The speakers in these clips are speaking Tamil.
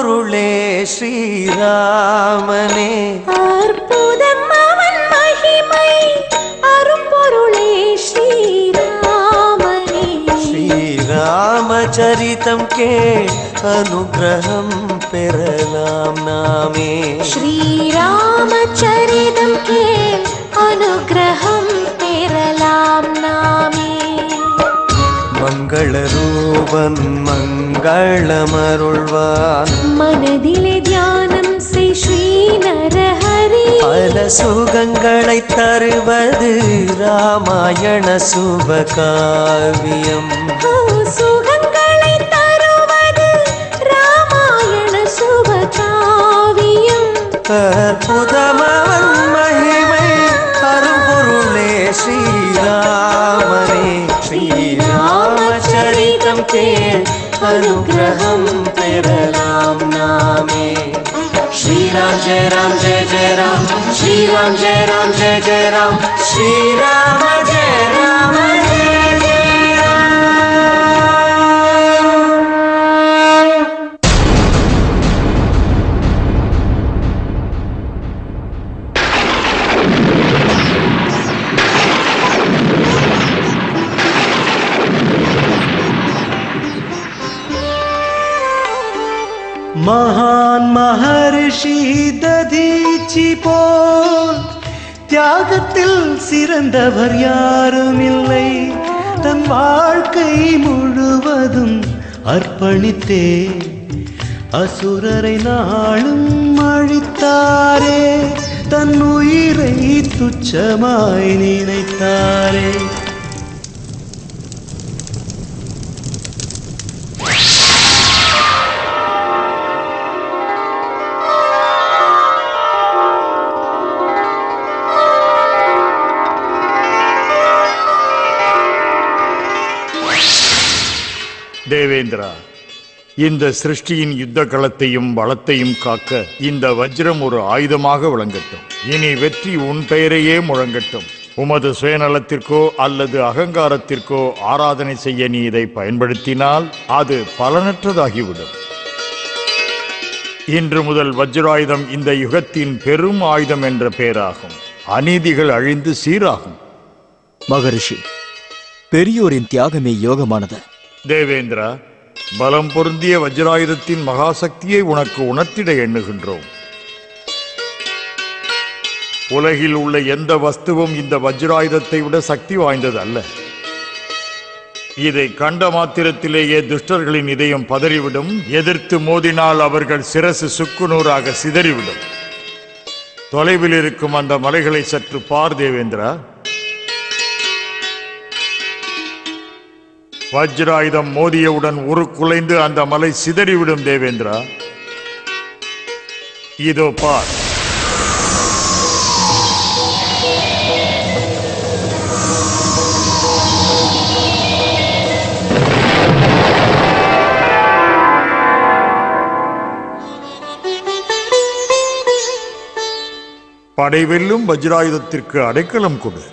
அரும்பொருளே ஸ்ரீராமனே அற்புதம் அவன் மகிமை அரும்பொருளே ஸ்ரீராமனே ஸ்ரீராமச்சரிதம் கே அனுகிரகம் பெறலாம் நாமே ஸ்ரீராமச்சரிதம் கேள் அனுகிரகம் பெறலாம் நாமே மங்கள ரூபன் மங்களமருள்வான் மனதிலே தியானம் செய் ஸ்ரீ நரஹரி பல சுகங்களை தருவது ராமாயண சுபகாவியம் ஓ, சுகங்களை தருவது ராமாயண சுபகாவியம் அற்புதமவன் மகிமை அரும்பொருளே ஸ்ரீராமனே ஸ்ரீராமச்சரிதம் கேள் அனுகிரகம் பெறலாம் நாமே ஸ்ரீராம் ஜெய ராம் ஜெய ஜெய ராம் ஸ்ரீராம் ஜெய ராம் ஜெய ஜெய ராம் ஸ்ரீராம ஜெய ராம ஜெய ஜெய ராம் மகான் மகர்ஷி ததீச்சி போல் தியாகத்தில் சிறந்தவர் யாரும் இல்லை தன் வாழ்க்கை முழுவதும் அர்ப்பணித்தே அசுரரை நாளும் அழித்தாரே தன் உயிரை துச்சமாய் நினைத்தாரே தேவேந்திரா இந்த சிருஷ்டியின் யுத்த களத்தையும் வளத்தையும் காக்க இந்த வஜ்ரம் ஒரு ஆயுதமாக விளங்கட்டும் இனி வெற்றி உன் பெயரையே முழங்கட்டும் உமது சுயநலத்திற்கோ அல்லது அகங்காரத்திற்கோ ஆராதனை செய்ய நீ இதை பயன்படுத்தினால் அது பலனற்றதாகிவிடும் இன்று முதல் வஜ்ராயுதம் இந்த யுகத்தின் பெரும் ஆயுதம் என்ற பெயராகும் அநீதிகள் அழிந்து சீராகும் மகரிஷி பெரியோரின் தியாகமே யோகமானது தேவேந்திரா பலம் பொருந்திய வஜ்ராயுதத்தின் மகாசக்தியை உனக்கு உணர்த்திட எண்ணுகின்றோம் உலகில் உள்ள எந்த வஸ்துவும் இந்த வஜ்ராயுதத்தை விட சக்தி வாய்ந்தது அல்ல இதை கண்ட மாத்திரத்திலேயே துஷ்டர்களின் இதயம் பதறிவிடும் எதிர்த்து மோதினால் அவர்கள் சிரசு சுக்குநூறாக சிதறிவிடும் தொலைவில் இருக்கும் அந்த மலைகளை சற்று பார் தேவேந்திரா வஜ்ராயுதம் மோதியவுடன் உருக்குலைந்து அந்த மலை சிதறிவிடும் தேவேந்திரா இதோ பார் படைவெல்லும் வஜ்ராயுதத்திற்கு அடைக்கலம் கொடு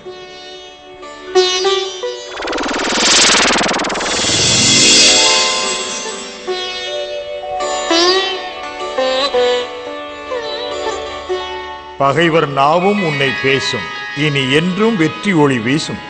பகைவர் நாவும் உன்னை பேசும் இனி என்றும் வெற்றி ஒளி வீசும்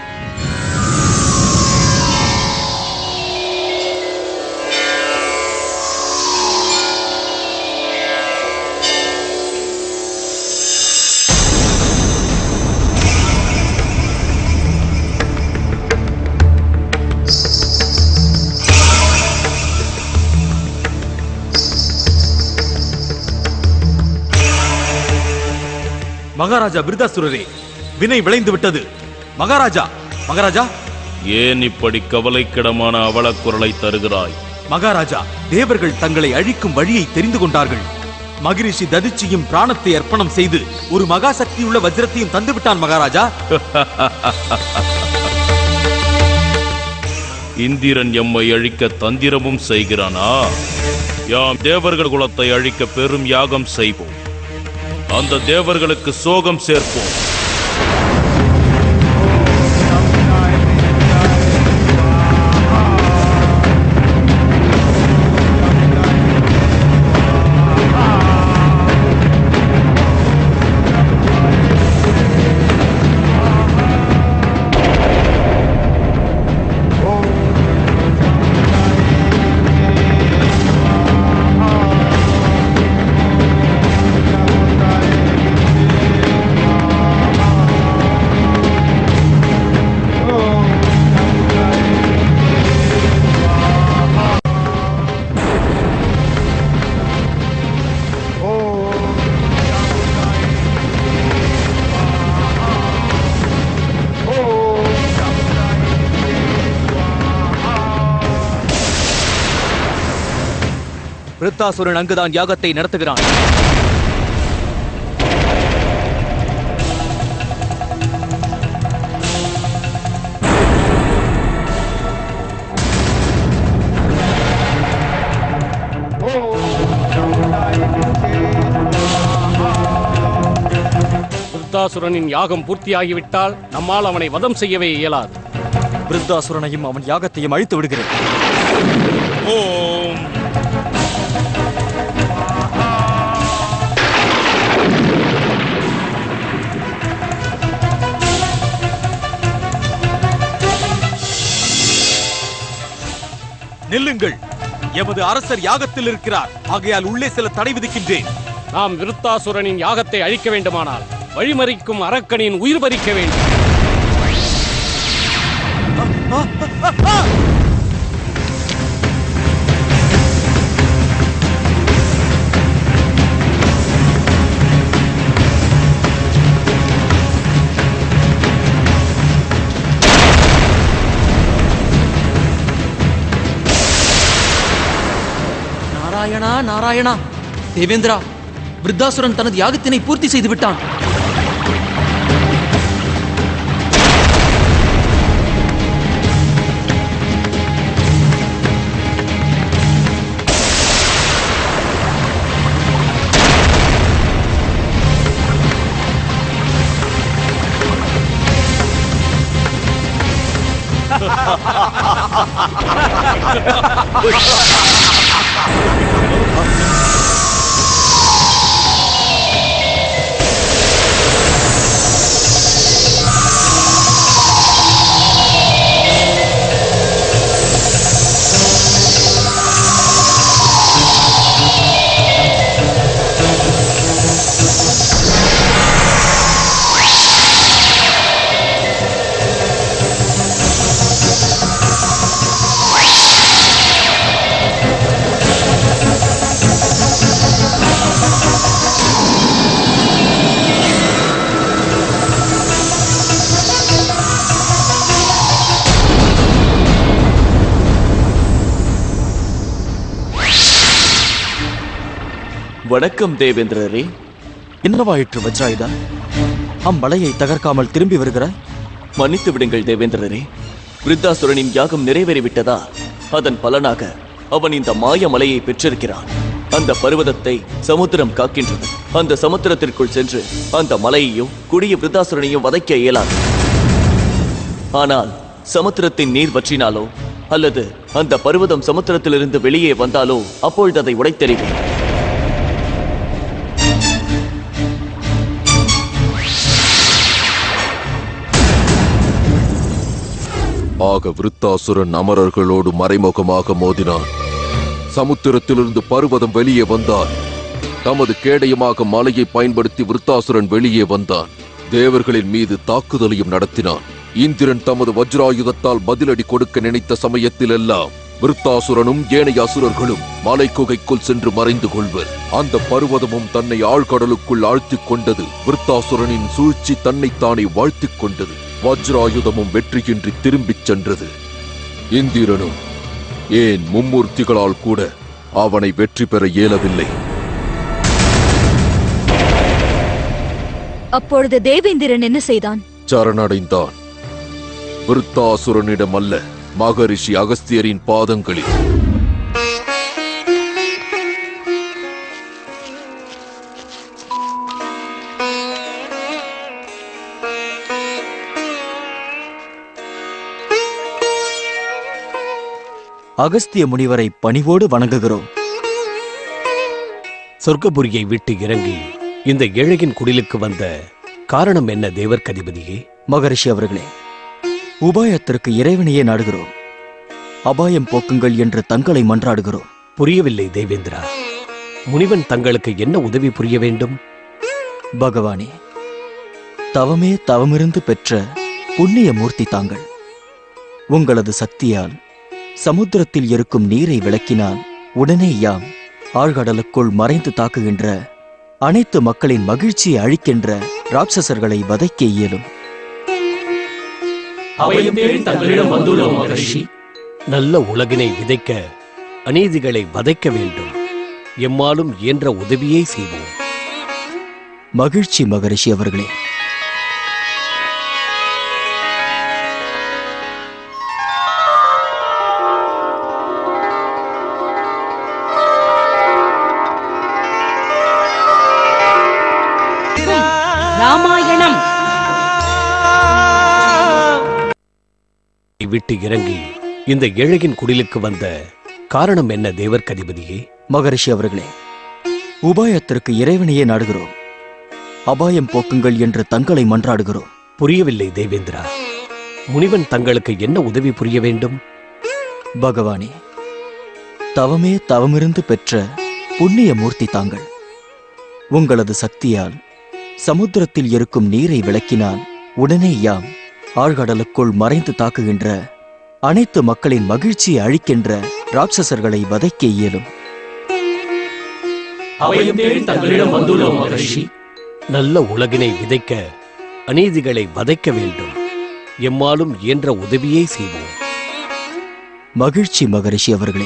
மகாராஜா பிருதாசுரரே வினை விளைந்து விட்டது மகாராஜா மகாராஜா ஏன் இப்படி கவலைக்கிடமான அவலக்குரலை தருகிறாய் மகாராஜா தேவர்கள் தங்களை அழிக்கும் வழியை தெரிந்து கொண்டார்கள் மகிரிஷி ததிச்சியும் பிராணத்தை அர்ப்பணம் செய்து ஒரு மகா சக்தியுள்ள வஜ்ரத்தையும் தந்துவிட்டான் மகாராஜா இந்திரன் எம்மை அழிக்க தந்திரமும் செய்கிறானா யாம் தேவர்கள் குலத்தை அழிக்க பெரும் யாகம் செய்வோம் அந்த தேவர்களுக்கு சோகம் சேர்ப்போம் விருத்தாசுரன் அங்குதான் யாகத்தை நடத்துகிறான் விருத்தாசுரனின் யாகம் பூர்த்தியாகிவிட்டால் நம்மால் அவனை வதம் செய்யவே இயலாது விருத்தாசுரனையும் அவன் யாகத்தையும் அழித்து விடுகிறேன் ஓம் நில்லுங்கள் எமது அரசர் யாகத்தில் இருக்கிறார் ஆகையால் உள்ளே சில தடை விதிக்கின்றேன் நாம் விருத்தாசுரனின் யாகத்தை அழிக்க வேண்டுமானால் வழிமறிக்கும் அரக்கனின் உயிர் பறிக்க வேண்டும் நாராயணா நாராயணா தேவேந்திரா விருத்தாசுரன் தனது யாகத்தினை பூர்த்தி செய்து விட்டான் வணக்கம் தேவேந்திரரே என்னவாயிற்று வஜ்ராயுதா அம்மலையை தகர்க்காமல் திரும்பி வருகிறாய் மன்னித்து விடுங்கள் தேவேந்திரரே விருத்தாசுரனின் யாகம் நிறைவேறிவிட்டதா அதன் பலனாக அவன் இந்த மாய மலையை பெற்றிருக்கிறான் அந்த பர்வதத்தை சமுத்திரம் காக்கின்றது அந்த சமுத்திரத்திற்குள் சென்று அந்த மலையையும் குடிய விருத்தாசுரனையும் வதைக்க இயலாது ஆனால் சமுத்திரத்தின் நீர் வற்றினாலோ அல்லது அந்த பர்வதம் சமுத்திரத்திலிருந்து வெளியே வந்தாலோ அப்பொழுது அதை உடைத்தெறிவேன் ஆக விருத்தாசுரன் அமரர்களோடு மறைமுகமாக மோதினான் சமுத்திரத்திலிருந்து பர்வதம் வெளியே வந்தார் தமது கேடயமாக மலையை பயன்படுத்தி விருத்தாசுரன் வெளியே வந்தான் தேவர்களின் மீது தாக்குதலையும் நடத்தினான் இந்திரன் தமது வஜ்ராயுதத்தால் பதிலடி கொடுக்க நினைத்த சமயத்திலெல்லாம் விருத்தாசுரனும் ஏனைய அசுரர்களும் மலைக்குகைக்குள் சென்று மறைந்து கொள்வர் அந்த பர்வதமும் தன்னை ஆழ்கடலுக்குள் ஆழ்த்திக் கொண்டது விருத்தாசுரனின் சூழ்ச்சி தன்னைத்தானே வாழ்த்திக் கொண்டது வஜ்ராயுதமும் வெற்றியின்றி திரும்பிச் சென்றது இந்திரனும் ஏன் மும்மூர்த்திகளால் கூட அவனை வெற்றி பெற இயலவில்லை அப்பொழுது தேவேந்திரன் என்ன செய்தான் சரணடைந்தான் விருத்தாசுரனிடம் அல்ல மகரிஷி அகஸ்தியரின் பாதங்களில் அகஸ்திய முனிவரை பணிவோடு வணங்குகிறோம் சொர்க்கபுரியை விட்டு இறங்கி இந்த ஏழையின் குடிலுக்கு வந்த காரணம் என்ன தேவர் கதிபதியே மகரிஷி அவர்களே உபாயத்திற்கு இறைவனையே நாடுகிறோம் அபாயம் போக்குங்கள் என்று தங்களை மன்றாடுகிறோம் புரியவில்லை தேவேந்திரா முனிவன் தங்களுக்கு என்ன உதவி புரிய வேண்டும் பகவானே தவமே தவமிருந்து பெற்ற புண்ணிய மூர்த்தி தாங்கள் உங்களது சக்தியால் சமுத்திரத்தில் இருக்கும் நீரை விளக்கினால் உடனே யாம் ஆழ்கடலுக்குள் மறைந்து தாக்குகின்ற அனைத்து மக்களின் மகிழ்ச்சியை அழிக்கின்ற ராட்சசர்களை வதைக்க இயலும் அவையும் தேடி தங்களிடம் வந்துள்ளோம் மகரிஷி நல்ல உலகினை விதைக்க அநீதிகளை வதைக்க வேண்டும் எம்மாலும் இயன்ற உதவியை செய்வோம் மகிழ்ச்சி மகரிஷி அவர்களே ராமாயணம் விட்டு இறங்கி இந்த ஏழையின் குடிலுக்கு வந்த காரணம் என்ன தேவர்கதிபதியே மகரிஷி அவர்களே உபாயத்திற்கு இறைவனையே நாடுகிறோம் அபாயம் போக்குங்கள் என்று தங்களை மன்றாடுகிறோம் புரியவில்லை தேவேந்திரா முனிவன் தங்களுக்கு என்ன உதவி புரிய வேண்டும் பகவானே தவமே தவமிருந்து பெற்ற புண்ணிய மூர்த்தி தாங்கள் உங்களது சக்தியால் சமுத்திரத்தில் இருக்கும் நீரை விளக்கினால் உடனே யாம் ஆழ்கடலுக்குள் மறைந்து தாக்குகின்ற அனைத்து மக்களின் மகிழ்ச்சியை அழிக்கின்ற ராட்சசர்களை வதைக்க இயலும் அபயம் தேடி தங்களிடம் வந்துள்ளோம் மகர்ஷி நல்ல உலகினை விதைக்க அநீதிகளை வதைக்க வேண்டும் எம்மாலும் இயன்ற உதவியை செய்வோம் மகிழ்ச்சி மகரிஷி அவர்களே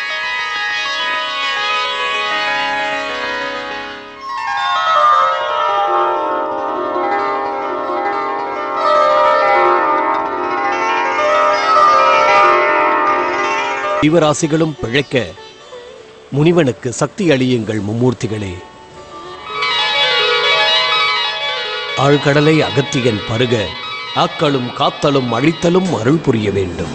ஜீவராசிகளும் பிழைக்க முனிவனுக்கு சக்தி அளியுங்கள் மும்மூர்த்திகளே ஆழ்கடலை அகத்தியன் பருக ஆக்களும் காத்தலும் அழித்தலும் அருள் புரிய வேண்டும்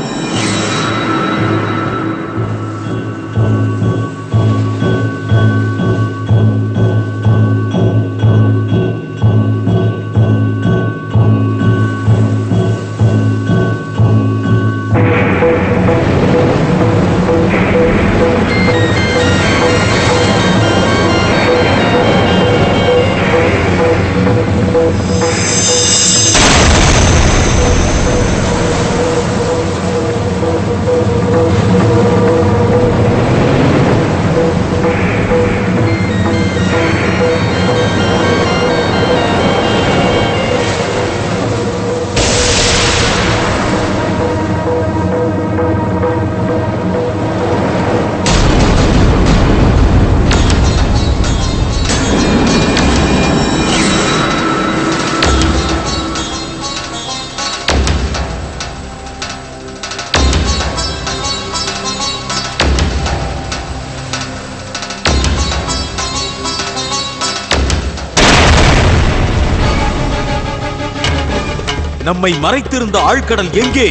நம்மை மறைத்திருந்த ஆழ்கடல் எங்கே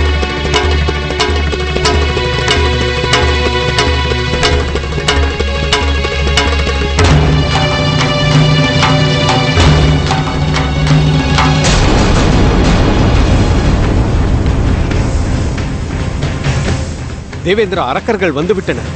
தேவேந்திர அரக்கர்கள் வந்துவிட்டனர்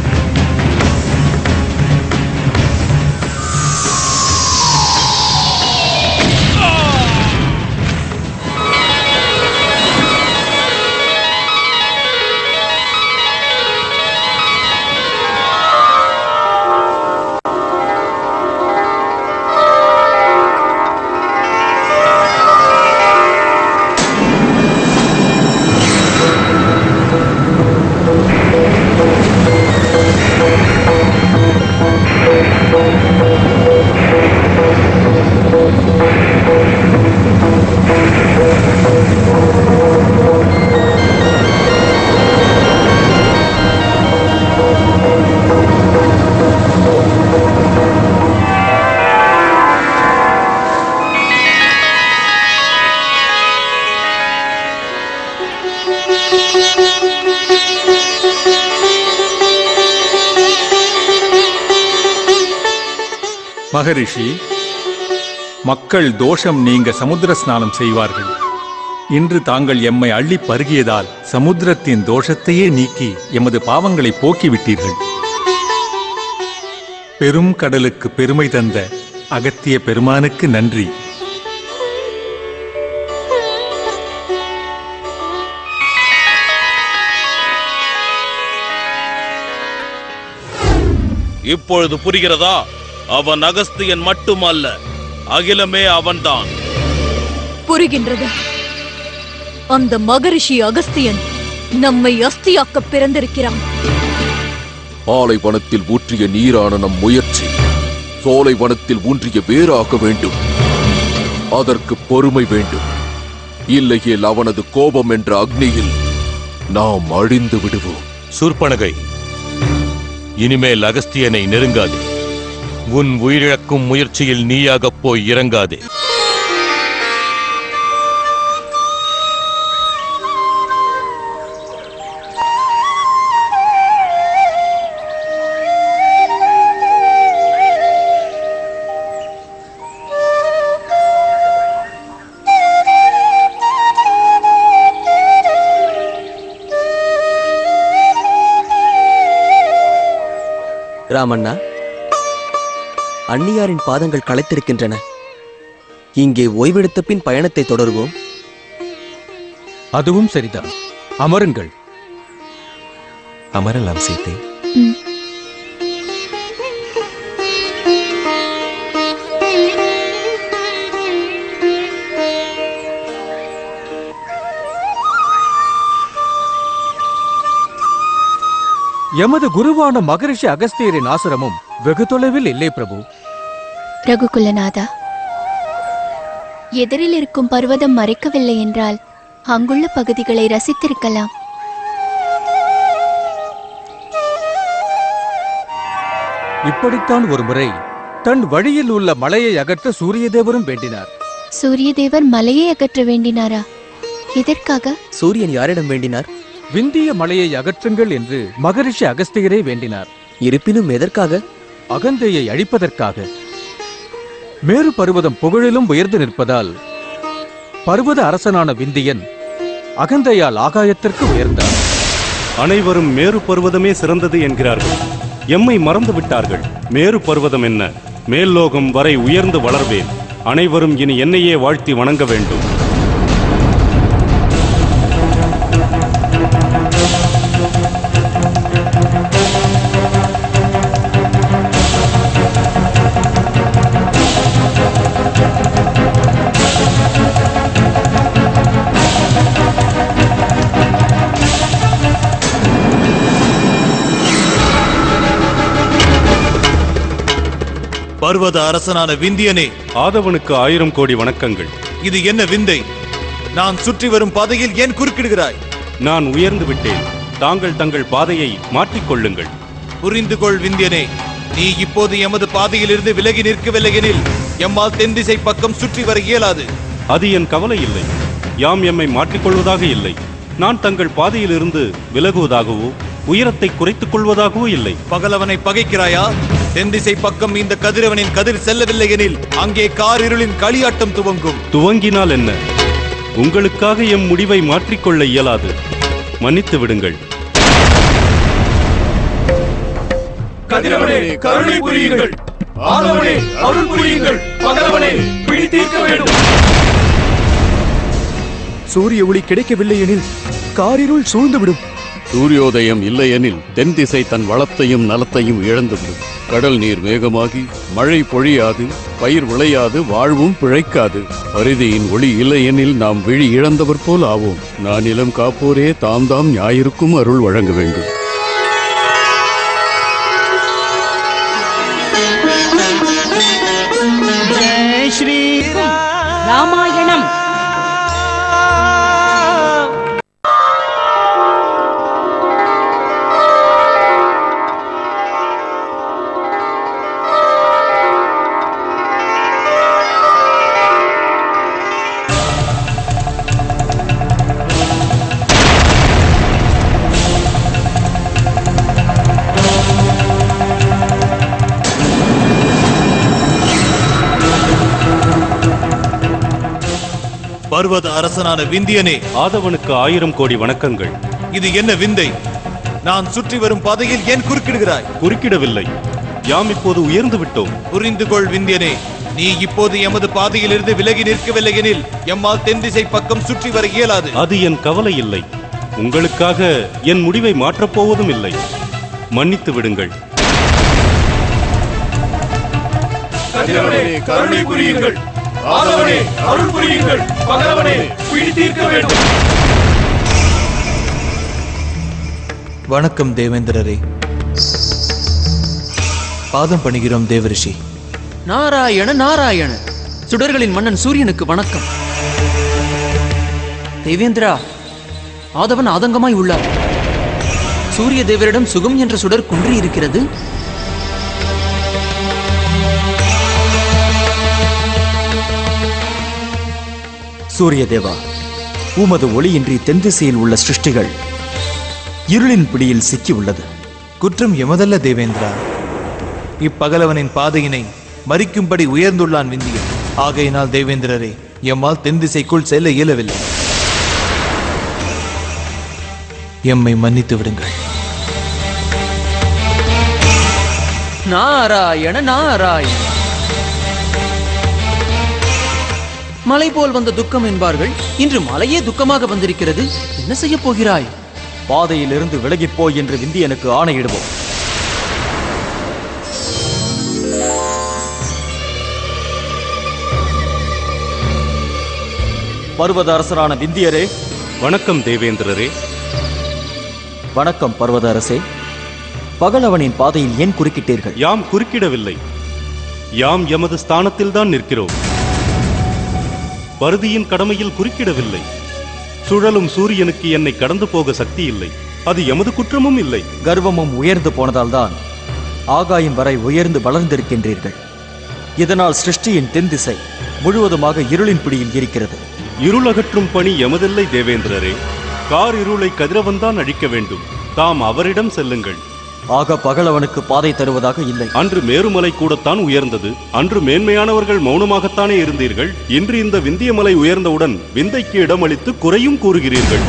மகரிஷி மக்கள் தோஷம் நீங்க சமுத்திர ஸ்நானம் செய்வார்கள் இன்று தாங்கள் எம்மை அள்ளி பருகியதால் சமுத்திரத்தின் தோஷத்தையே நீக்கி எமது பாவங்களை போக்கிவிட்டீர்கள் பெரும் கடலுக்கு பெருமை தந்த அகத்திய பெருமானுக்கு நன்றி இப்பொழுது புரிகிறதா அவன் அகஸ்தியன் மட்டுமல்ல அகிலமே அவன்தான் புரிகின்றது அந்த மகரிஷி அகஸ்தியன் நம்மை அஸ்தியாக்க பிறந்திருக்கிறான் ஆலைவனத்தில் ஊற்றிய நீரான நம் முயற்சி சோலை வனத்தில் ஊன்றிய வேறாக வேண்டும் அதற்கு பொறுமை வேண்டும் இல்லையேல் அவனது கோபம் என்ற அக்னியில் நாம் அழிந்து விடுவோம் சூர்பனகை இனிமேல் அகஸ்தியனை நெருங்காதே உன் உயிரிழக்கும் முயற்சியில் நீயாகப் போய் இறங்காதே ராமண்ணா அந்நியாரின் பாதங்கள் களைத்திருக்கின்றன இங்கே ஓய்வெடுத்த பின் பயணத்தை தொடருவோம் அதுவும் சரிதான் அமருங்கள் அமரலாம் சீத்தை எமது குருவான மகரிஷி அகஸ்தியரின் ஆசிரமம் வெகு தொலைவில் இல்லை பிரபு ரகுகுலநாதா எதிரில் இருக்கும் பர்வதம் மறைக்கவில்லை என்றால் அங்குள்ள பகுதிகளை ரசித்திருக்கலாம் இப்படித்தான் ஒரு முறை தன் வழியில் உள்ள மலையை அகற்ற சூரியதேவரும் வேண்டினார் சூரியதேவர் மலையை அகற்ற வேண்டினாரா எதற்காக சூரியன் யாரிடம் வேண்டினார் விந்திய மலையை அகற்றுங்கள் என்று மகரிஷி அகஸ்தியரே வேண்டினார் இருப்பினும் எதற்காக அகந்தையை அழிப்பதற்காக மேரு பர்வதம் புகழிலும் உயர்ந்து நிற்பதால் பர்வத அரசனான விந்தியன் அகந்தையால் ஆகாயத்திற்கு உயர்ந்தார் அனைவரும் மேரு பர்வதமே சிறந்தது என்கிறார்கள் எம்மை மறந்து விட்டார்கள் மேரு பர்வதம் என்ன மேல்லோகம் வரை உயர்ந்து வளர்வேன் அனைவரும் இனி என்னையே வாழ்த்தி வணங்க வேண்டும் பர்வத அரசனான விந்தியனே ஆதவனுக்கு ஆயிரம் கோடி வணக்கங்கள் இது என்ன விந்தை நான் சுற்றி வரும் பாதையில் ஏன் குறுக்கிடுகிறாய் நான் உயர்ந்து விட்டேன் தாங்கள் தங்கள் பாதையை மாற்றிக்கொள்ளுங்கள் புரிந்து கொள் விந்தியனே நீ இப்போது எமது பாதையிலிருந்து விலகி நிற்கவில்லையெனில் எம்மால் தென் திசை பக்கம் சுற்றி வர இயலாது அது என் கவலை இல்லை யாம் எம்மை மாற்றிக்கொள்வதாக இல்லை நான் தங்கள் பாதையிலிருந்து விலகுவதாகவோ உயரத்தை குறைத்துக் கொள்வதாகவோ இல்லை பகலவனை பகைக்கிறாயா தென் திசை பக்கம் இந்த கதிரவனின் கதிர் செல்லவில்லை எனில் அங்கே காரிருளின் களியாட்டம் துவங்கும் துவங்கினால் என்ன உங்களுக்காக எம் முடிவை மாற்றிக்கொள்ள இயலாது மன்னித்து விடுங்கள் கதிரவனே கருணை புரியுங்கள் ஆதவனே அருள் புரியுங்கள் பகலவனே பிடி தீர்க்க வேண்டும் சூரிய ஒளி கிடைக்கவில்லை எனில் காரிருள் சூழ்ந்துவிடும் சூரியோதயம் இல்லையெனில் தென் திசை தன் வளத்தையும் நலத்தையும் இழந்துவிடும் கடல் நீர் மேகமாகி மழை பொழியாது பயிர் விளையாது வாழ்வும் பிழைக்காது பரிதியின் ஒளி இல்லையெனில் நாம் விழி இழந்தவர் போல் ஆவோம் நான் இளம் காப்போரே தாம் தாம் ஞாயிறுக்கும் அருள் வழங்க வேண்டும் ஜெய் ஸ்ரீ ராமாயணம் பர்வத அரசனான விந்தியனே ஆதவனுக்கு ஆயிரம் கோடி வணக்கங்கள் இது என்ன விந்தை நான் சுற்றி வரும் பாதையில் ஏன் குறுக்கிடுகிறாய் குறுக்கிடவில்லை யாம் இப்போது உயர்ந்து விட்டோம் புரிந்து கொள் விந்தியனே நீ இப்போது எமது பாதையிலிருந்து விலகி நிற்கவில்லை எனில் எம்மால் தென் திசை பக்கம் சுற்றி வர இயலாது அது என் கவலை இல்லை உங்களுக்காக என் முடிவை மாற்றப் போவதும் இல்லை மன்னித்து விடுங்கள் கதிரவனே கருணை புரியுங்கள் ஆதவனே அருள் புரியுங்கள் பகலவனே பிடி தீர்க்க வேண்டும் வணக்கம் தேவேந்திரரே பாதம் பணிகிறோம் தேவரிஷி நாராயண நாராயண சுடர்களின் மன்னன் சூரியனுக்கு வணக்கம் தேவேந்திரா ஆதவன் ஆதங்கமாய் உள்ளார் சூரிய தேவரிடம் சுகம் என்ற சுடர் குன்றி இருக்கிறது சூரிய தேவா உமது ஒளியின்றி தென் திசையில் உள்ள சிருஷ்டிகள் இருளின் பிடியில் சிக்கி உள்ளது குற்றம் எமதல்ல தேவேந்திரா இப்பகலவனின் பாதையினை மறிக்கும்படி உயர்ந்துள்ளான் விந்தியன் ஆகையினால் தேவேந்திரரே எம்மால் தென் திசைக்குள் செல்ல இயலவில்லை எம்மை மன்னித்து விடுங்கள் நாராயண நாராயண மலை போல் வந்த துக்கம் என்பார்கள் இன்று மலையே துக்கமாக வந்திருக்கிறது என்ன செய்ய போகிறாய் பாதையிலிருந்து விலகிப் போய் என்று விந்தியனுக்கு ஆணையிடுவோம் பர்வத அரசரான விந்தியரே வணக்கம் தேவேந்திரரே வணக்கம் பர்வத அரசே பகலவனின் பாதையில் ஏன் குறுக்கிட்டீர்கள் யாம் குறுக்கிடவில்லை யாம் எமது ஸ்தானத்தில்தான் நிற்கிறோம் பருதியின் கடமையில் குறுக்கிடவில்லை சுழலும் சூரியனுக்கு என்னை கடந்து போக சக்தி இல்லை அது எமது குற்றமும் இல்லை கர்வமும் உயர்ந்து போனதால்தான் ஆகாயம் வரை உயர்ந்து வளர்ந்திருக்கின்றீர்கள் இதனால் சிருஷ்டியின் தென் திசை முழுவதுமாக இருளின் பிடியில் இருக்கிறது இருளகற்றும் பணி எமதில்லை தேவேந்திரரே கார் இருளை கதிரவன்தான் அழிக்க வேண்டும் தாம் அவரிடம் செல்லுங்கள் ஆக பகலவனுக்கு பாதை தருவதாக இல்லை அன்று மேருமலை கூடத்தான் உயர்ந்தது அன்று மேன்மையானவர்கள் மௌனமாகத்தானே இருந்தீர்கள் இன்று இந்த விந்திய மலை உயர்ந்தவுடன் விந்தைக்கு இடமளித்து குறையும் கூறுகிறீர்கள்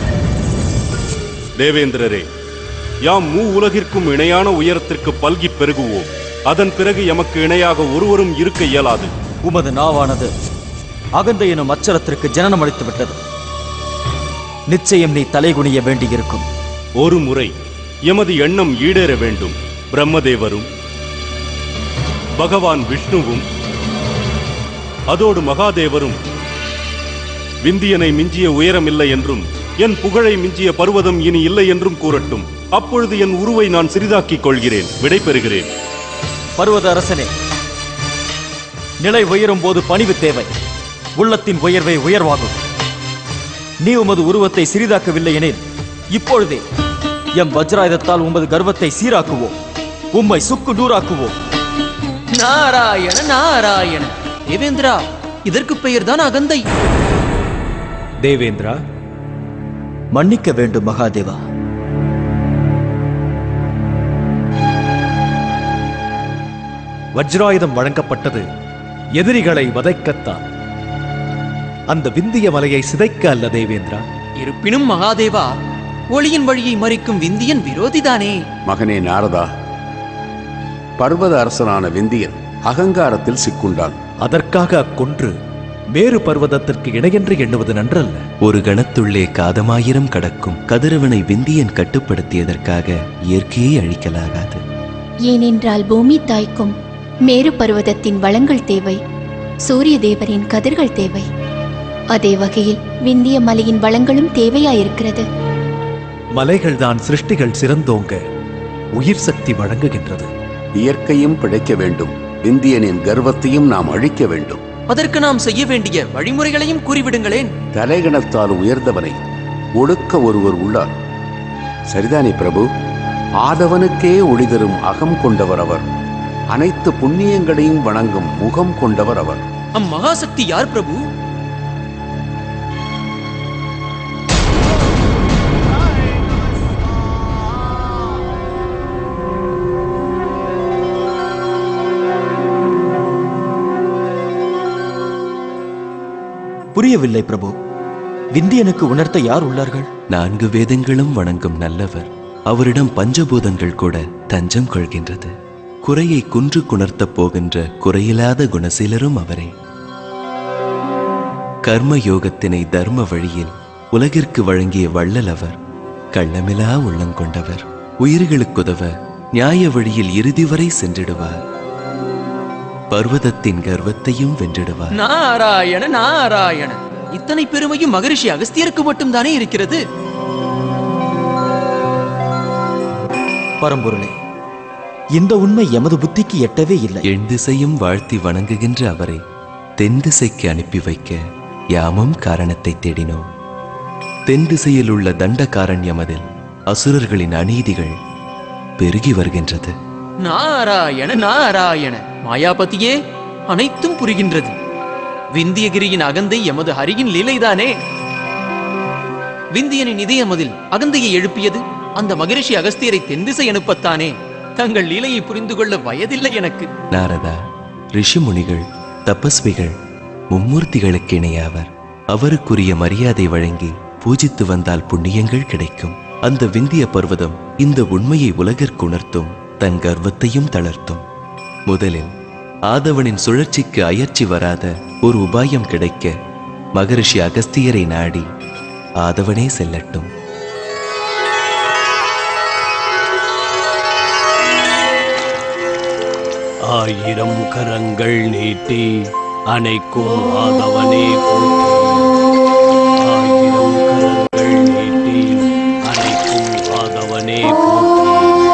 தேவேந்திரரே யாம் மூ உலகிற்கும் இணையான உயரத்திற்கு பல்கி பெருகுவோம் அதன் பிறகு எமக்கு இணையாக ஒருவரும் இருக்க இயலாது உமது நாவானது அகந்த எனும் அச்சரத்திற்கு ஜனனம் அளித்து விட்டது நிச்சயம் நீ தலைகுனிய வேண்டியிருக்கும் ஒரு முறை எமது எண்ணம் ஈடேற வேண்டும் பிரம்மதேவரும் பகவான் விஷ்ணுவும் அதோடு மகாதேவரும் விந்தியனை மிஞ்சிய உயரம் இல்லை என்றும் என் புகழை மிஞ்சிய பர்வதம் இனி இல்லை என்றும் கூறட்டும் அப்பொழுது என் உருவை நான் சிறிதாக்கிக் கொள்கிறேன் விடை பெறுகிறேன் பர்வத அரசனே நிலை உயரும் போது பணிவு தேவை உள்ளத்தின் உயர்வை உயர்வாகும் நீ உமது உருவத்தை சிறிதாக்கவில்லை எனில் இப்பொழுதே எம் வஜ்ராயுதத்தால் உமது கர்வத்தை சீராக்குவோம் உம்மை சுக்கு நூறாக்குவோம் நாராயண நாராயண தேவேந்திரா இதற்கு பெயர்தான் அகந்தை தேவேந்திரா மன்னிக்க வேண்டும் மகாதேவா வஜ்ராயுதம் வழங்கப்பட்டது எதிரிகளை வதைக்கத்தான் அந்த விந்திய மலையை சிதைக்க அல்ல தேவேந்திரா இருப்பினும் மகாதேவா ஒளியின் வழியை மறிக்கும் விந்தியன் விரோதிதானே மகனே நாரதா பர்வத அரசனான விந்தியன் அகங்காரத்தில் சிக்குண்டான் அதற்காக அக்கொன்று மேரு பர்வதத்திற்கு இணையென்று எண்ணுவது நன்றல்ல ஒரு கணத்துள்ளே காதமாயிரம் கடக்கும் கதிரவனை விந்தியன் கட்டுப்படுத்தியதற்காக இயற்கையை அழிக்கலாகாது ஏனென்றால் பூமி தாய்க்கும் மேரு பர்வதத்தின் வளங்கள் தேவை சூரிய தேவரின் கதிர்கள் தேவை அதே வகையில் விந்திய மலையின் வளங்களும் தேவையாயிருக்கிறது மலைகள்தான் சிருஷ்டிகள் சிறந்தோங்க உயிர் சக்தி வழங்குகின்றது இயற்கையும் பிழைக்க வேண்டும் விந்தியனின் கர்வத்தையும் நாம் அழிக்க வேண்டும் அதற்கு நாம் செய்ய வேண்டிய வழிமுறைகளையும் கூறிவிடுங்களேன் தலைகணத்தால் உயர்ந்தவனை ஒடுக்க ஒருவர் உள்ளார் சரிதானே பிரபு ஆதவனுக்கே ஒளி தரும் அகம் கொண்டவர் அவர் அனைத்து புண்ணியங்களையும் வணங்கும் முகம் கொண்டவர் அவர் அம்மகாசக்தி யார் பிரபு புரியவில்லை பிரபு விந்தியனுக்கு உணர்த்த யார் உள்ளார்கள் நான்கு வேதங்களும் வணங்கும் நல்லவர் அவரிடம் பஞ்சபூதங்கள் கூட தஞ்சம் கொள்கின்றது குறையை குன்று குணர்த்தப் போகின்ற குறையில்லாத குணசீலரும் அவரே கர்ம யோகத்தினை தர்ம வழியில் உலகிற்கு வழங்கிய வள்ளல் அவர் கள்ளமிலா உள்ளங்கொண்டவர் உயிர்களுக்குதவ நியாய வழியில் இறுதி வரை சென்றிடுவார் பர்வதத்தின் கர்வத்தையும் வென்றிடுவார் நாராயண நாராயண இத்தனை பெருமையும் மகரிஷி அகஸ்தியருக்கு மட்டும்தானே இருக்கிறது பரம்பொருளே இந்த உண்மை எமது புத்திக்கு எட்டவே இல்லை எண் திசையும் வாழ்த்தி வணங்குகின்ற அவரை தென் திசைக்கு அனுப்பி வைக்க யாமும் காரணத்தை தேடினோம் தென் திசையில் உள்ள தண்டகாரண்யமதில் அசுரர்களின் அநீதிகள் பெருகி வருகின்றது நாராயண நாராயண மாயாபதியே அனைத்தும் புரிகின்றது விந்தியகிரியின் அகந்தை எமது ஹரியின் லீலைதானே விந்தியனின் இதயமதில் அகந்தையை எழுப்பியது அந்த மகரிஷி அகஸ்தியரை தென்திசை அனுப்பத்தானே தங்கள் லீலையை புரிந்து கொள்ள வயதில்லை எனக்கு நாரதா ரிஷிமுனிகள் தபஸ்விகள் மும்மூர்த்திகளுக்கு இணையாவர் அவருக்குரிய மரியாதை வழங்கி பூஜித்து வந்தால் புண்ணியங்கள் கிடைக்கும் அந்த விந்திய பர்வதம் இந்த உண்மையை உலகிற்கு உணர்த்தும் தன் கர்வத்தையும் தளர்த்தும் முதலில் ஆதவனின் சுழற்சிக்கு அயற்சி வராத ஒரு உபாயம் கிடைக்க மகரிஷி அகஸ்தியரை நாடி ஆதவனே செல்லட்டும் ஆயிரம் கரங்கள் நீட்டி அணைக்கும் ஆதவனே போற்றி ஆயிரம் கரங்கள் நீட்டி அணைக்கும் ஆதவனே போற்றி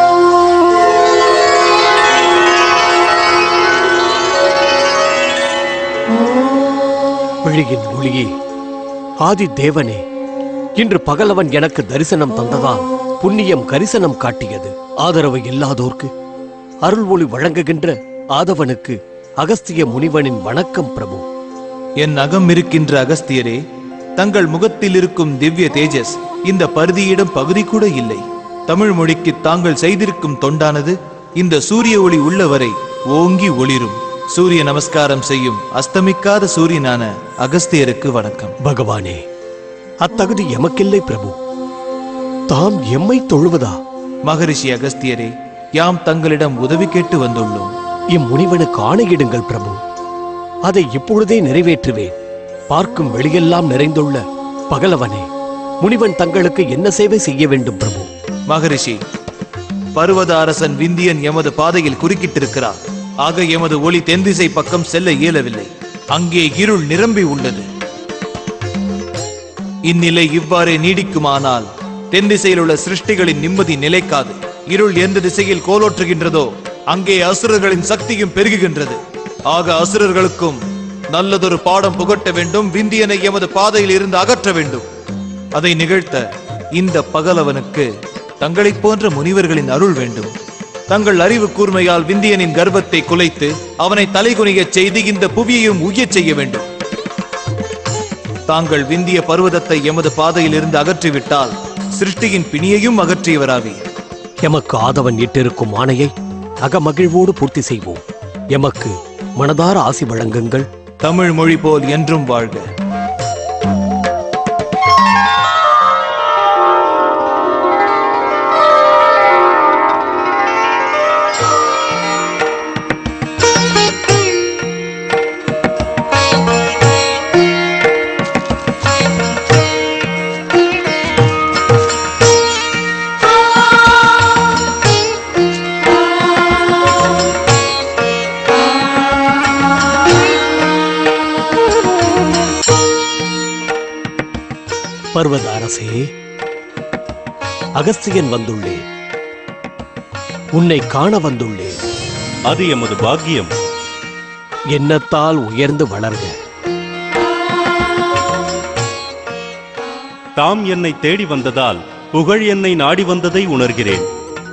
விழியின் ஒளியே ஆதி தேவனே இன்று பகலவன் எனக்கு தரிசனம் தந்ததால் புண்ணியம் கரிசனம் காட்டியது ஆதரவு இல்லாதோர்க்கு அருள் ஒளி வழங்குகின்ற ஆதவனுக்கு அகஸ்திய முனிவனின் வணக்கம் பிரபு என் அகம் இருக்கின்ற அகஸ்தியரே தங்கள் முகத்தில் இருக்கும் திவ்ய தேஜஸ் இந்த பருதியிடம் பகுதி கூட இல்லை தமிழ் மொழிக்கு தாங்கள் செய்திருக்கும் தொண்டானது இந்த சூரிய ஒளி உள்ளவரை ஓங்கி ஒளிரும் சூரிய நமஸ்காரம் செய்யும் அஸ்தமிக்காத சூரியனான அகஸ்தியருக்கு வணக்கம் பகவானே அத்தகுதி எமக்கில்லை பிரபு தாம் எம்மை தொழுவதா மகரிஷி அகஸ்தியரே யாம் தங்களிடம் உதவி கேட்டு வந்துள்ளோம் இம்முனிவனுக்கு ஆணையிடுங்கள் பிரபு அதை இப்பொழுதே நிறைவேற்றுவேன் பார்க்கும் வெளியெல்லாம் நிறைந்துள்ள பகலவனே முனிவன் தங்களுக்கு என்ன சேவை செய்ய வேண்டும் பிரபு மகரிஷி பருவத அரசன் விந்தியன் எமது பாதையில் குறுக்கிட்டிருக்கிறார் ஆக எமது ஒளி தென்திசை பக்கம் செல்ல இயலவில்லை அங்கே இருள் நிரம்பி உள்ளது இந்நிலை இவ்வாறே நீடிக்குமானால் தென் திசையில் உள்ள சிருஷ்டிகளின் நிம்மதி நிலைக்காது இருள் எந்த திசையில் கோலோற்றுகின்றதோ அங்கே அசுரர்களின் சக்தியும் பெருகுகின்றது ஆக அசுரர்களுக்கும் நல்லதொரு பாடம் புகட்ட வேண்டும் விந்தியனை எமது பாதையில் இருந்து அகற்ற வேண்டும் அதை நிகழ்த்த இந்த பகலவனுக்கு தங்களைப் போன்ற முனிவர்களின் அருள் வேண்டும் தங்கள் அறிவு கூர்மையால் விந்தியனின் கர்ப்பத்தை குலைத்து அவனை தலைகுனியச் செய்து இந்த புவியையும் உய்யச் செய்ய வேண்டும் தாங்கள் விந்திய பர்வதத்தை எமது பாதையில் இருந்து அகற்றிவிட்டால் சிருஷ்டியின் பிணியையும் அகற்றியவராவி எமக்கு ஆதவன் இட்டிருக்கும் ஆணையை அகமகிழ்வோடு பூர்த்தி செய்வோம் எமக்கு மனதார ஆசி வழங்குங்கள் தமிழ் மொழி போல் என்றும் வாழ்க பர்வத அரசே அகஸ்தியன் வந்துள்ளேன் உன்னை காண வந்துள்ளேன் அது எமது பாக்கியம் எண்ணத்தால் உயர்ந்து வளர்க தாம் என்னை தேடி வந்ததால் புகழ் என்னை நாடி வந்ததை உணர்கிறேன்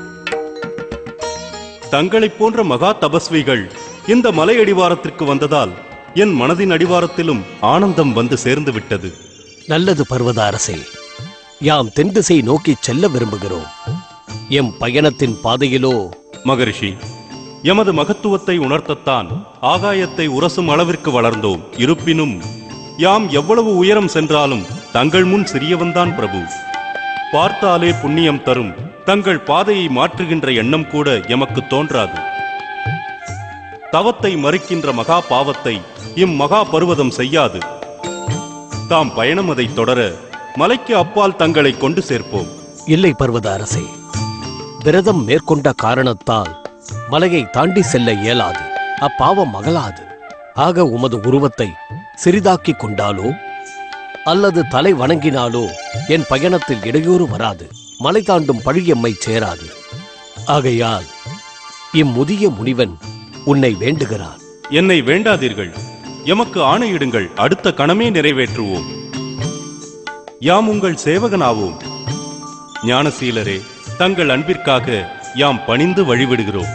தங்களைப் போன்ற மகா தபஸ்விகள் இந்த மலை அடிவாரத்திற்கு வந்ததால் என் மனதின் அடிவாரத்திலும் ஆனந்தம் வந்து சேர்ந்து விட்டது நல்லது பர்வத அரசே யாம் தென் திசை நோக்கி செல்ல விரும்புகிறோம் எம் பயணத்தின் பாதையிலோ மகரிஷி எமது மகத்துவத்தை உணர்த்தத்தான் ஆகாயத்தை உரசும் அளவிற்கு வளர்ந்தோம் இருப்பினும் யாம் எவ்வளவு உயரம் சென்றாலும் தங்கள் முன் சிறியவன்தான் பிரபு பார்த்தாலே புண்ணியம் தரும் தங்கள் பாதையை மாற்றுகின்ற எண்ணம் கூட எமக்கு தோன்றாது தவத்தை மறுக்கின்ற மகா பாவத்தை இம்மகா பருவதம் செய்யாது தாம் பயணம் அதை தொடர மலைக்கு அப்பால் தங்களை கொண்டு சேர்ப்போம் இல்லை பர்வத அரசே விரதம் மேற்கொண்ட காரணத்தால் மலையை தாண்டி செல்ல இயலாது அப்பாவம் அகலாது ஆக உமது உருவத்தை சிறிதாக்கிக் கொண்டாலோ அல்லது தலை வணங்கினாலோ என் பயணத்தில் இடையூறு வராது மலை தாண்டும் பழி எம்மை சேராது ஆகையால் இம்முதிய முனிவன் உன்னை வேண்டுகிறான் என்னை வேண்டாதீர்கள் எமக்கு ஆணையிடுங்கள் அடுத்த கணமே நிறைவேற்றுவோம் யாம் உங்கள் சேவகனாவோம் ஞானசீலரே தங்கள் அன்பிற்காக யாம் பணிந்து வழிவிடுகிறோம்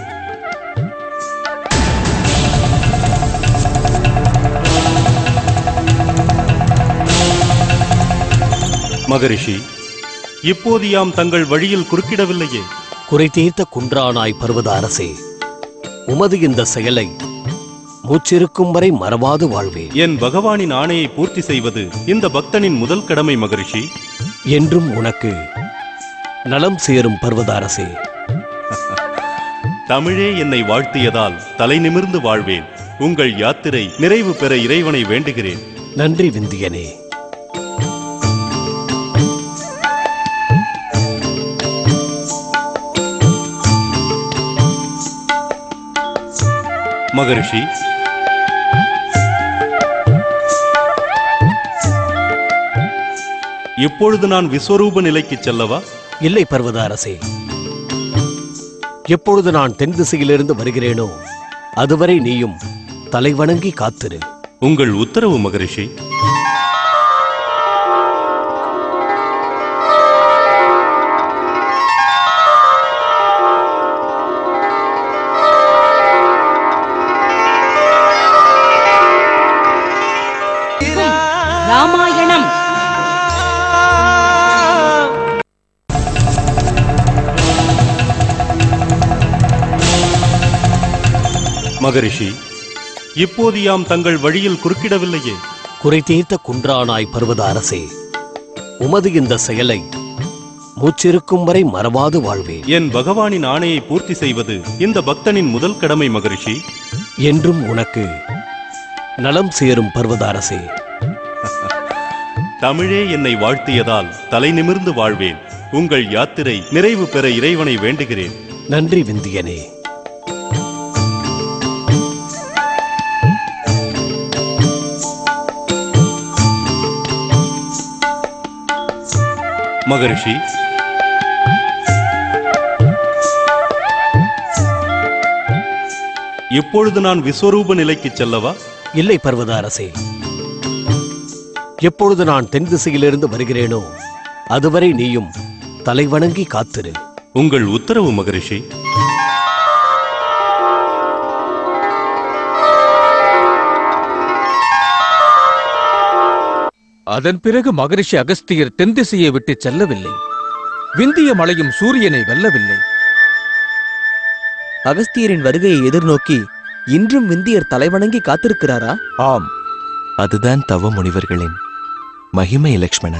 மகரிஷி இப்போது யாம் தங்கள் வழியில் குறுக்கிடவில்லையே குறை தீர்த்த குன்றானாய் பர்வத அரசே உமது இந்த செயலை மூச்சிருக்கும் வரை மறவாது வாழ்வேன் என் பகவானின் ஆணையை பூர்த்தி செய்வது இந்த பக்தனின் முதல் கடமை மகரிஷி என்றும் உனக்கு நலம் சேரும் பர்வத அரசே தமிழே என்னை வாழ்த்தியதால் தலை நிமிர்ந்து வாழ்வேன் உங்கள் யாத்திரை நிறைவு பெற இறைவனை வேண்டுகிறேன் நன்றி விந்தியனே மகரிஷி இப்பொழுது நான் விஸ்வரூப நிலைக்கு செல்லவா இல்லை பர்வத அரசே எப்பொழுது நான் தென் திசையிலிருந்து வருகிறேனோ அதுவரை நீயும் தலைவணங்கி காத்திரு உங்கள் உத்தரவு மகரிஷி ராமாயணம் மகரிஷி இப்போது யாம் தங்கள் வழியில் குறுக்கிடவில்லையே குறை தீர்த்த குன்றானாய் பர்வத அரசே உமது இந்த செயலை மூச்சிருக்கும் வரை மறவாது வாழ்வேன் என் பகவானின் ஆணையை பூர்த்தி செய்வது இந்த பக்தனின் முதல் கடமை மகரிஷி என்றும் உனக்கு நலம் சேரும் பர்வத அரசே தமிழே என்னை வாழ்த்தியதால் தலை நிமிர்ந்து வாழ்வேன் உங்கள் யாத்திரை நிறைவு பெற இறைவனை வேண்டுகிறேன் நன்றி விந்தியனே மகரிஷி இப்பொழுது நான் விஸ்வரூப நிலைக்கு செல்லவா இல்லை பர்வத அரசே எப்பொழுது நான் தென் திசையிலிருந்து வருகிறேனோ அதுவரை நீயும் தலைவணங்கி காத்திரு உங்கள் உத்தரவு மகரிஷி அதன் பிறகு மகரிஷி அகஸ்தியர் தென் திசையை விட்டு செல்லவில்லை விந்திய மலையும் சூரியனை வெல்லவில்லை அகஸ்தியரின் வருகையை எதிர்நோக்கி இன்றும் விந்தியர் தலைவணங்கி காத்திருக்கிறாரா ஆம் அதுதான் தவ முனிவர்களின் மகிமை லக்ஷ்மணா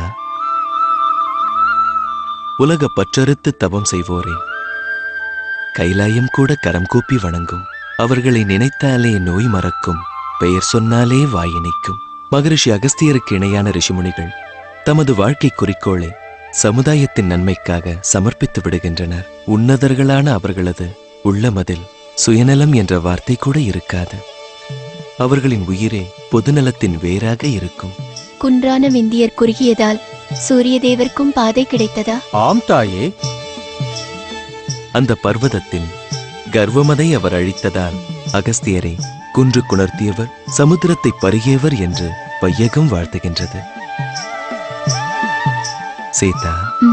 உலக பற்றறுத்து தவம் செய்வோரே கைலாயம் கூட கரம் கூப்பி வணங்கும் அவர்களை நினைத்தாலே நோய் மறக்கும் பெயர் சொன்னாலே வாயினிக்கும் மகரிஷி அகஸ்தியருக்கு இணையான ரிஷிமுனிகள் தமது வாழ்க்கை குறிக்கோளை சமுதாயத்தின் நன்மைக்காக சமர்ப்பித்து விடுகின்றனர் உன்னதர்களான அவர்களது உள்ளமதில் சுயநலம் என்ற வார்த்தை கூட இருக்காது அவர்களின் உயிரே பொதுநலத்தின் வேராக இருக்கும் குன்றான விந்தியர் குறுகியதால் சூரியதேவர்க்கும் பாதை கிடைத்ததா ஆம் தாயே அந்த பர்வதத்தின் கர்வமதை அவர் அழித்ததால் அகஸ்தியரை குன்று குணர்த்தியவர் சமுத்திரத்தை பருகியவர் என்று வையகம் வாழ்த்துகின்றது சீதா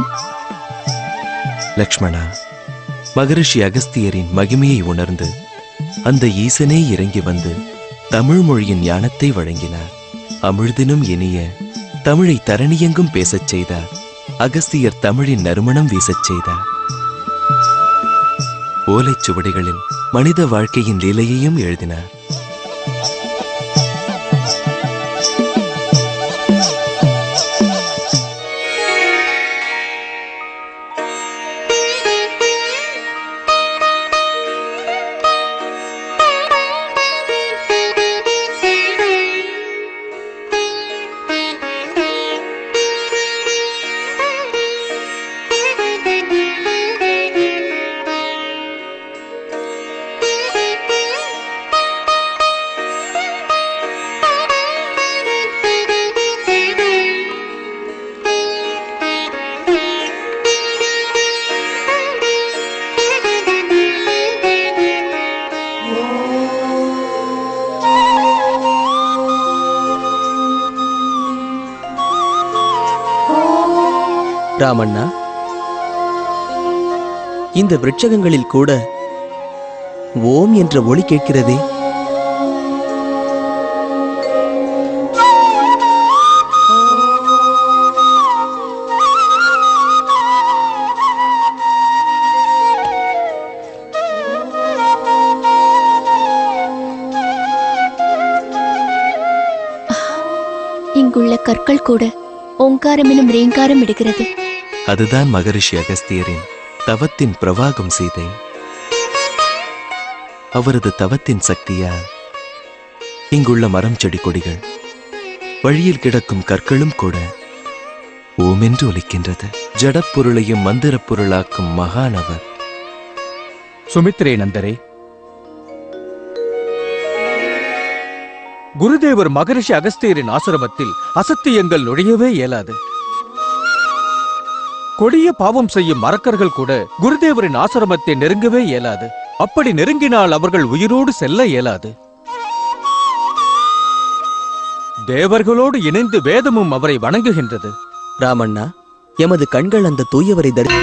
லக்ஷ்மணா மகரிஷி அகஸ்தியரின் மகிமையை உணர்ந்து அந்த ஈசனே இறங்கி வந்து தமிழ் மொழியின் ஞானத்தை வழங்கினார் அமிழ்தினும் இனிய தமிழை தரணியெங்கும் பேசச் செய்தார் அகஸ்தியர் தமிழின் நறுமணம் வீசச் செய்தார் ஓலைச் சுவடிகளில் மனித வாழ்க்கையின் லீலையையும் எழுதினார் ராமண்ணா இந்த விருட்சகங்களில் கூட ஓம் என்ற ஒளி கேட்கிறதே இங்குள்ள கற்கள் கூட ஓங்காரம் எனும் ரீங்காரம் இடுகிறது அதுதான் மகரிஷி அகஸ்தியரின் தவத்தின் பிரவாகம் சீதை அவரது தவத்தின் சக்தியால் இங்குள்ள மரம் செடி கொடிகள் வழியில் கிடக்கும் கற்களும் கூட ஓமென்று ஒலிக்கின்றது ஜடப்பொருளையும் மந்திரப் பொருளாக்கும் மகானவர் சுமித்ரே நந்தரே குருதேவர் மகரிஷி அகஸ்தியரின் ஆசிரமத்தில் அசத்தியங்கள் நுழையவே இயலாது கொடிய பாவம் செய்யும் மறக்கர்கள் கூட குருதேவரின் ஆசிரமத்தை நெருங்கவே இயலாது அப்படி நெருங்கினால் அவர்கள் உயிரோடு செல்ல இயலாது தேவர்களோடு இணைந்து வேதமும் அவரை வணங்குகின்றது ராமண்ணா எமது கண்கள் அந்த தூயவரை தரி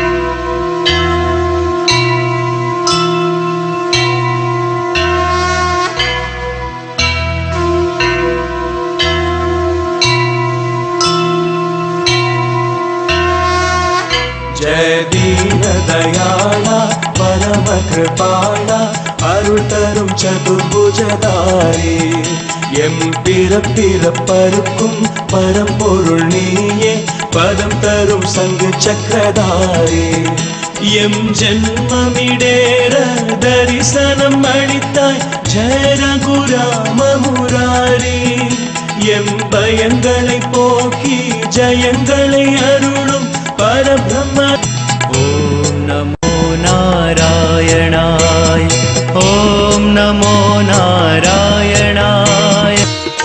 जय दीन दयाला परम कृपाला அருள் தரும் சதுர்புஜதாரி எம் பிறப்பிறப்பருக்கும் பரம்பொருள் நீயே பதம் தரும் சங்கு சக்கரதாரி எம் ஜென்மமிடேற தரிசனம் அளித்தாய் ஜெய ரகுராம முராரி எம் பயங்களை போக்கி ஜயங்களை அருளும் பரபிரம்ம ஓம் நமோ நாராயணாய் ஓம் நமோ நாராயணாய்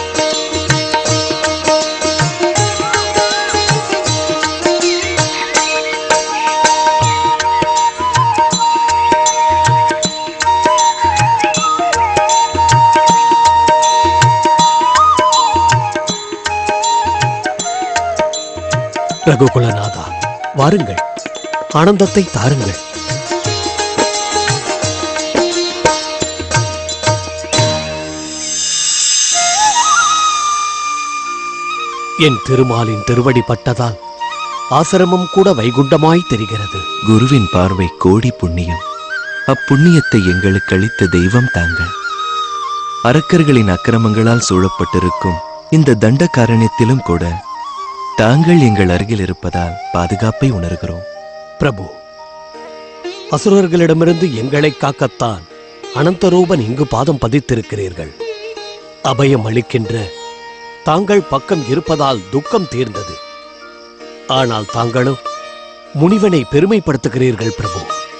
ரகுகுலநாதா வாருங்கள் ஆனந்தத்தை தாருங்கள் என் திருமாலின் திருவடி பட்டதால் ஆசிரமம் கூட வைகுண்டமாய் தெரிகிறது குருவின் பார்வை கோடி புண்ணியம் அப்புண்ணியத்தை எங்களுக்கு அளித்த தெய்வம் தாங்கள் அரக்கர்களின் அக்கிரமங்களால் சூழப்பட்டிருக்கும் இந்த தண்டகாரண்யத்திலும் கூட தாங்கள் எங்கள் அருகில் இருப்பதால் பாதுகாப்பை உணர்கிறோம் பிரபு அசுரர்களிடமிருந்து எங்களை காக்கத்தான் அனந்தரூபன் இங்கு பாதம் பதித்திருக்கிறீர்கள் அபயம் அளிக்கின்ற தாங்கள் பக்கம் இருப்பதால் துக்கம் தீர்ந்தது ஆனால் தாங்களும் முனிவனை பெருமைப்படுத்துகிறீர்கள் பிரபு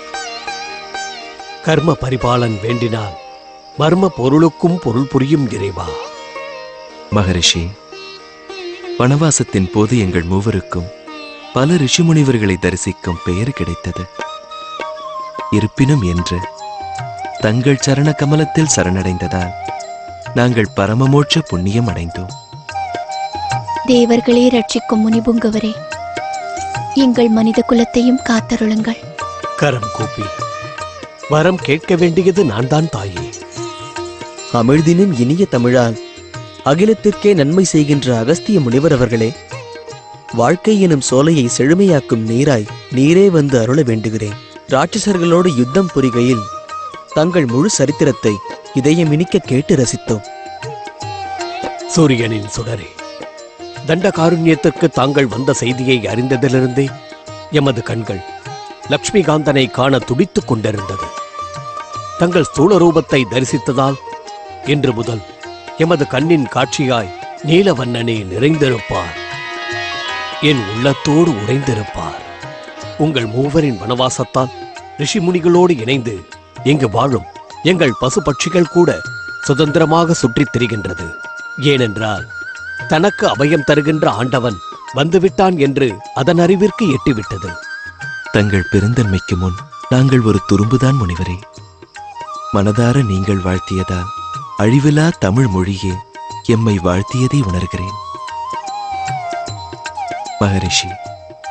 கர்ம பரிபாலன் வேண்டினால் மர்ம பொருளுக்கும் பொருள் புரியும் இறைவா மகரிஷி வனவாசத்தின் போது எங்கள் மூவருக்கும் பல ரிஷிமுனிவர்களை தரிசிக்கும் பெயர் கிடைத்தது இருப்பினும் என்று தங்கள் சரண கமலத்தில் சரணடைந்ததால் நாங்கள் பரமமோட்ச புண்ணியம் அடைந்தோம் தேவர்களே ரட்சிக்கும் முனிபுங்கவரே எங்கள் மனித குலத்தையும் காத்தருளுங்கள் கரம் கூப்பி வரம் கேட்க வேண்டியது நான் தான் தாயே அமிழ்தினும் இனிய தமிழால் அகிலத்திற்கே நன்மை செய்கின்ற அகஸ்திய முனிவர் அவர்களே வாழ்க்கை எனும் சோலையை செழுமையாக்கும் நீராய் நீரே வந்து அருள வேண்டுகிறேன் ராட்சசர்களோடு யுத்தம் புரிகையில் தங்கள் முழு சரித்திரத்தை இதயமினிக்க கேட்டு ரசித்தோம் சூரியனின் சுடரே தண்டகாருண்யத்திற்கு தாங்கள் வந்த செய்தியை அறிந்ததிலிருந்தே எமது கண்கள் லக்ஷ்மிகாந்தனை காண துடித்துக் கொண்டிருந்தது தங்கள் ஸ்தூல ரூபத்தை தரிசித்ததால் இன்று முதல் எமது கண்ணின் காட்சியாய் நீலவண்ணனே நிறைந்திருப்பார் என் உள்ளத்தோடு உறைந்திருப்பார் உங்கள் மூவரின் வனவாசத்தால் ரிஷிமுனிகளோடு இணைந்து இங்கு வாழும் எங்கள் பசு பட்சிகள் கூட சுதந்திரமாக சுற்றித் திரிகின்றது ஏனென்றால் தனக்கு அபயம் தருகின்ற ஆண்டவன் வந்துவிட்டான் என்று அதன் அறிவிற்கு எட்டிவிட்டது தங்கள் பெருந்தன்மைக்கு முன் நாங்கள் ஒரு துரும்புதான் முனிவரே மனதார நீங்கள் வாழ்த்தியதால் அழிவிலா தமிழ் மொழியே எம்மை வாழ்த்தியதை உணர்கிறேன் மகரிஷி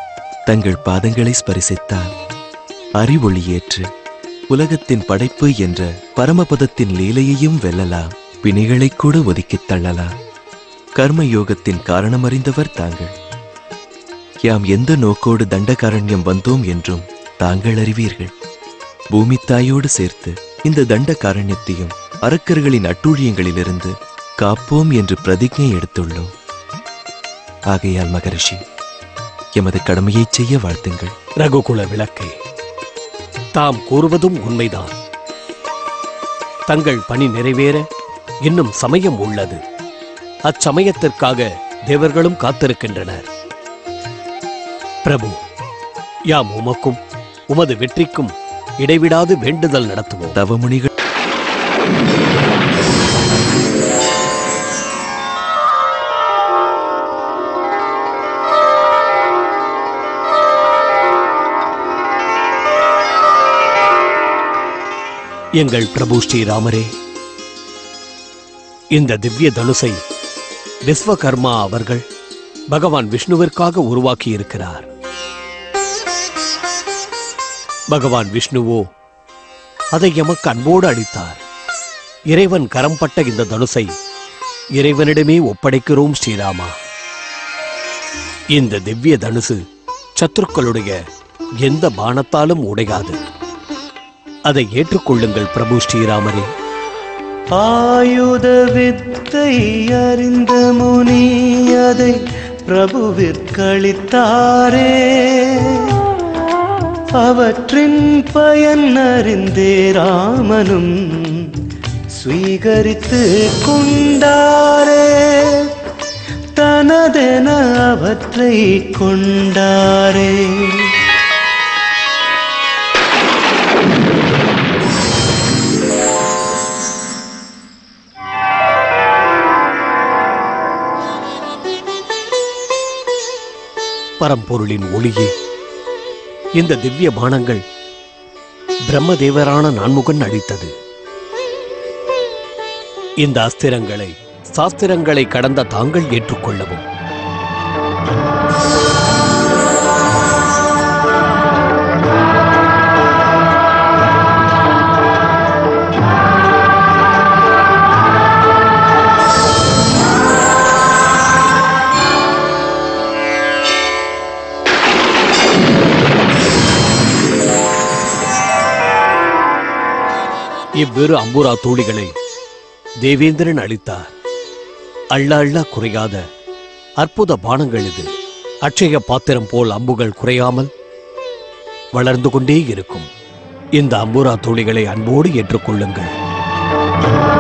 தங்கள் பாதங்களை ஸ்பரிசித்தால் அறிவொளி ஏற்று உலகத்தின் படைப்பு என்ற பரமபதத்தின் லீலையையும் வெல்லலாம் பிணிகளை கூட ஒதுக்கித் தள்ளலாம் கர்ம யோகத்தின் காரணமறிந்தவர் தாங்கள் யாம் எந்த நோக்கோடு தண்டகாரண்யம் வந்தோம் என்றும் தாங்கள் அறிவீர்கள் பூமி தாயோடு சேர்த்து இந்த தண்டகாரண்யத்தையும் அரக்கர்களின் அட்டூழியங்களிலிருந்து காப்போம் என்று பிரதிஜை எடுத்துள்ளோம் ஆகையால் மகரிஷி எமது கடமையைச் செய்ய வாழ்த்துங்கள் ரகுகுல விளக்கே தாம் கூறுவதும் உண்மைதான் தங்கள் பணி நிறைவேற இன்னும் சமயம் உள்ளது அச்சமயத்திற்காக தேவர்களும் காத்திருக்கின்றனர் பிரபு யாம் உமக்கும் உமது வெற்றிக்கும் இடைவிடாது வேண்டுதல் நடத்துவோம் தவமுனிகள் எங்கள் பிரபு ஸ்ரீராமரே இந்த திவ்ய தனுசை விஸ்வகர்மா அவர்கள் பகவான் விஷ்ணுவிற்காக உருவாக்கி இருக்கிறார் பகவான் விஷ்ணுவோ அதை எமக்கு அன்போடு அளித்தார் இறைவன் கரம்பட்ட இந்த தனுசை இறைவனிடமே ஒப்படைக்கிறோம் ஸ்ரீராமா இந்த திவ்ய தனுசு சத்துருக்களுடைய எந்த பானத்தாலும் உடையாது அதை ஏற்றுக்கொள்ளுங்கள் பிரபு ஸ்ரீராமரே ஆயுத வித்தை அறிந்த முனி அதை பிரபுவிற்களித்தாரே அவற்றின் பயன் அறிந்தே ராமனும் ஸ்வீகரித்து கொண்டாரே தனதென அவற்றை கொண்டாரே பரம்பொருளின் ஒளியே இந்த திவ்ய பானங்கள் பிரம்மதேவரான நான்முகன் அளித்தது இந்த அஸ்திரங்களை சாஸ்திரங்களை கடந்த தாங்கள் ஏற்றுக்கொள்ளவும் இவ்விரு அம்புரா தூளிகளை தேவேந்திரன் அளித்தார் அள்ள அள்ள குறையாத அற்புத பானங்கள் இது அட்சய பாத்திரம் போல் அம்புகள் குறையாமல் வளர்ந்து கொண்டே இருக்கும் இந்த அம்புரா தூளிகளை அன்போடு ஏற்றுக்கொள்ளுங்கள்